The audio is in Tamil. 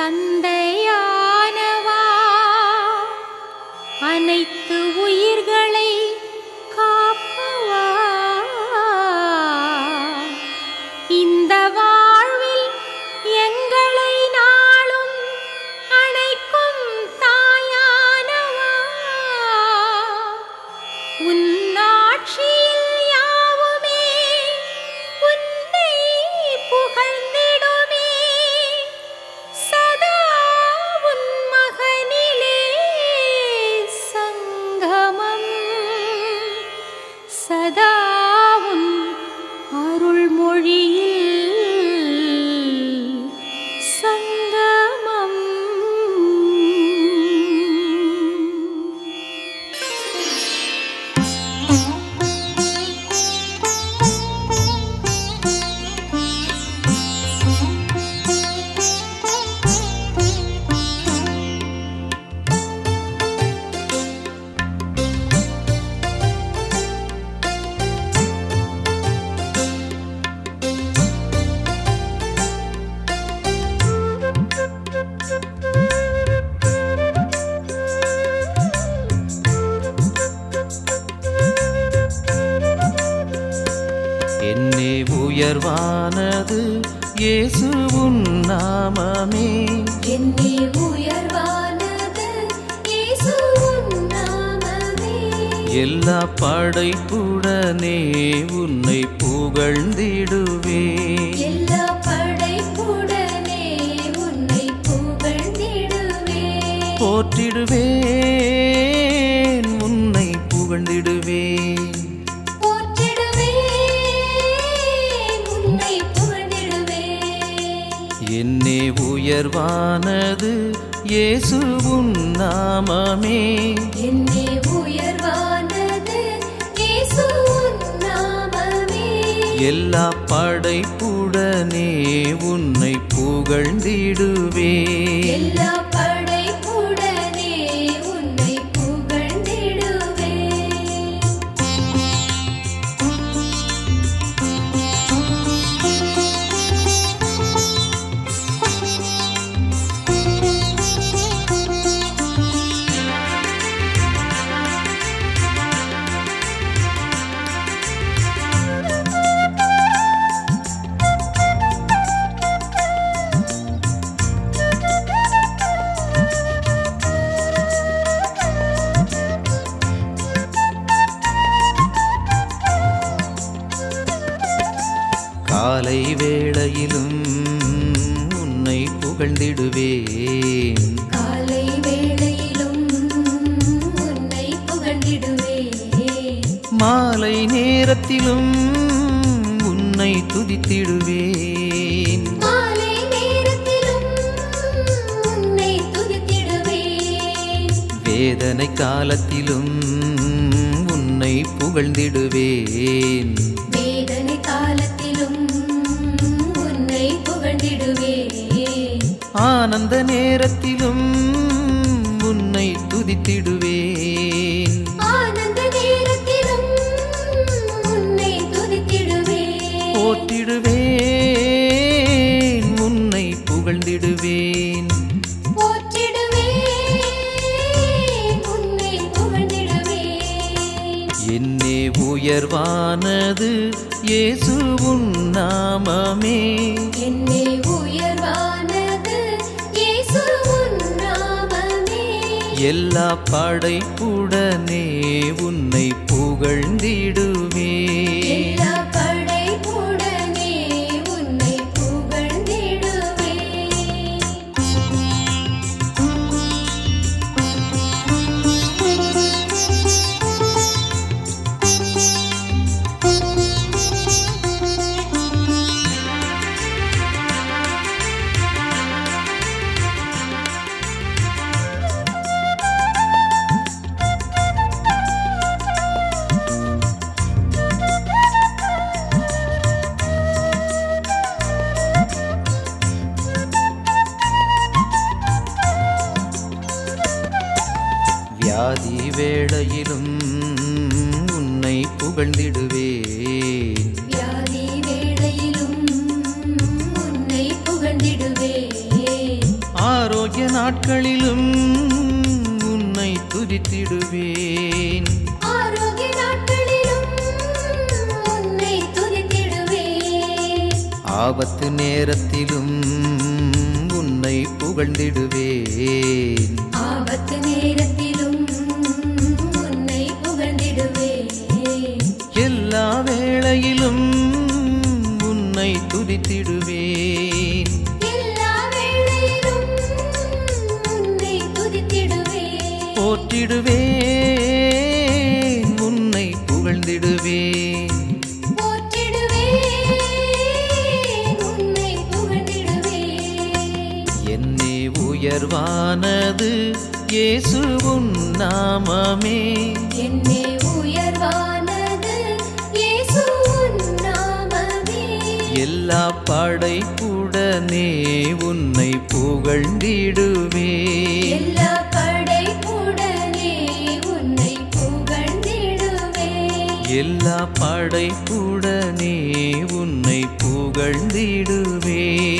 தந்தையானவா அனைத்து உயிர்களை காப்பவா இந்த வாழ்வில் எங்களை நாளும் அணைக்கும் தாயானவா உன்னாட்சியில் யாவுமே உன்னை புகழ்ந்திடுமே சதா உன் மகனிலே சங்கமம் சதா உன் அருள்மொழியில் சங்கமம் என்னே உயர்வானது இயேசு உன் நாமமே என்னே உயர்வானது இயேசு உன் நாமமே எல்லா படைப்புடனே உன்னை புகழ்ந்திடுவே எல்லா படைப்புடனே உன்னை புகழ்ந்திடுவேன் போற்றிடுவேன் உன்னை புகழ்ந்திடுவேன் போற்றிடுவேன் உன்னை புகழ்ந்திடுவேன் என்னே உயர்வானது இயேசு உன் நாமமே என்னே உயர்வானது இயேசு உன் நாமமே எல்லா படைப்புடனே உன்னை புகழ்ந்திடுவேன் எல்லா படைப்புடனே உன்னை புகழ்ந்திடுவேன் காலை வேளையிலும் உன்னை புகழ்ந்திடுவேன் காலை வேளையிலும் உன்னை புகழ்ந்திடுவேன் மாலை நேரத்திலும் உன்னை துதித்திடுவேன் மாலை நேரத்திலும் உன்னை துதித்திடுவேன் வேதனை காலத்திலும் உன்னை புகழ்ந்திடுவேன் வேதனை காலத்திலும் உன்னை புகழ்ந்திடுவேன் ஆனந்த நேரத்திலும் உன்னை துதித்திடுவேன் ஆனந்த நேரத்திலும் உன்னை துதித்திடுவேன் போற்றிடுவேன் உன்னை புகழ்ந்திடுவேன் போற்றிடுவேன் உன்னை புகழ்ந்திடுவேன் என்னே உயர்வானது இயேசு உன் நாமமே என்னே உயர்வானது இயேசு உன் நாமமே எல்லா படைப்புடனே உன்னை புகழ்ந்திடுவேன் எல்லா படைப்புடனே உன்னை புகழ்ந்திடுவேன் வியாதி வேளையிலும் உன்னை புகழ்ந்திடுவேன் வியாதி வேளையிலும் உன்னை புகழ்ந்திடுவேன் ஆரோக்கிய நாட்களிலும் உன்னை துதித்திடுவேன் ஆரோக்கிய நாட்களிலும் உன்னை துதித்திடுவேன் ஆபத்து நேரத்திலும் உன்னை புகழ்ந்திடுவேன் ஆபத்து நேரத்திலும் உன்னை புகழ்ந்திடுவேன் எல்லா வேளையிலும் உன்னை துதித்திடுவேன் எல்லா வேளையிலும் உன்னை துதித்திடுவேன் போற்றிடுவேன் உன்னை புகழ்ந்திடுவேன் போற்றிடுவேன் உன்னை புகழ்ந்திடுவேன் என்னே உயர்வானது இயேசுவுன் நாமமே என்னே உயர்வானது இயேசு உன் நாமமே எல்லா படைப்புடனே உன்னை புகழ்ந்திடுவேன் எல்லா படைப்புடனே உன்னை புகழ்ந்திடுவேன் எல்லா படைப்புடனே உன்னை புகழ்ந்திடுவேன்